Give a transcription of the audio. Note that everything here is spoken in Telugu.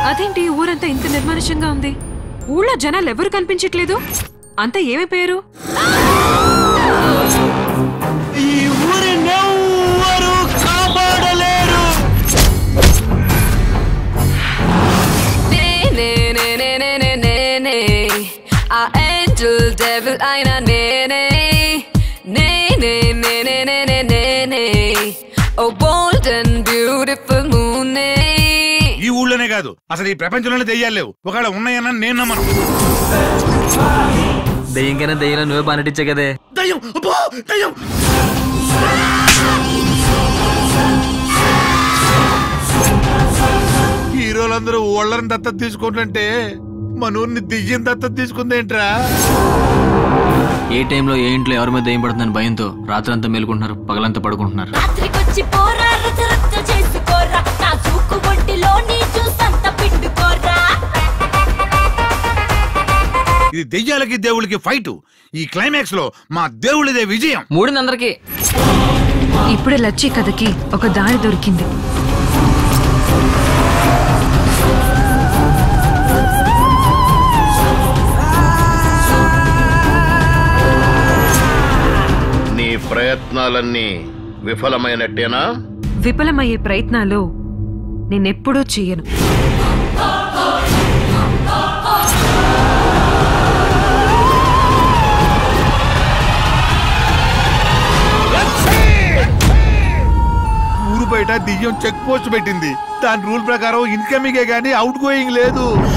అదేంటి ఊరంతా ఇంత నిర్మానుష్యంగా ఉంది ఊళ్ళో జనాలు ఎవరు కనిపించట్లేదు అంతా ఏమైపోయారు ఈ ఊరినెవ్వరూ కాపాడలేరు నేనే నేనే నేనే నేనే ఆ ఏంజల్ డెవిల్ అయిన నేనే నేనే నేనే నేనే నేనే ఓ బోల్డ్ అండ్ బ్యూటిఫుల్ మూనే ఈ ఊళ్ళోనే కాదు అసలు ఈ ప్రపంచంలోనే దెయ్యాలు లేవు ఒకవేళ ఉన్నాయన్నా నేను నమ్మను దెయ్యం కన్నా దెయ్యం నువ్వే బాగా నటించే కదే దయ్యం అబ్బో, దయ్యం హీరోలందరూ ఓళ్ళని దత్తత తీసుకుంటుంటే మన ఊరిని దెయ్యం దత్తత తీసుకుందేంట్రా ఏ టైంలో ఏ ఇంట్లో ఎవరి మీద దెయ్యం పడుతుందని భయంతో రాత్రంతా మేలుకుంటున్నారు పగలంతా పడుకుంటున్నారు రాత్రికొచ్చి పోరా రచ్చ రచ్చ చేసుకోరా నా చూకు ఒంటిలో నీ చూసంత పిండుకోరా ఇది దెయ్యాలకి దేవుళ్ళకి ఫైట్ ఈ క్లైమాక్స్ లో మా దేవుళ్ళదే విజయం మూడింది అందరికి ఇప్పుడే లచ్చి కథకి ఒక దారి దొరికింది నీ ప్రయత్నాలన్నీ విఫలమైనట్టేనా విఫలమయ్యే ప్రయత్నాలు నేనెప్పుడూ చెయ్యను ఊరు బయట దెయ్యం చెక్ పోస్ట్ పెట్టింది దాని రూల్ ప్రకారం ఇన్కమింగే గానీ అవుట్ గోయింగ్ లేదు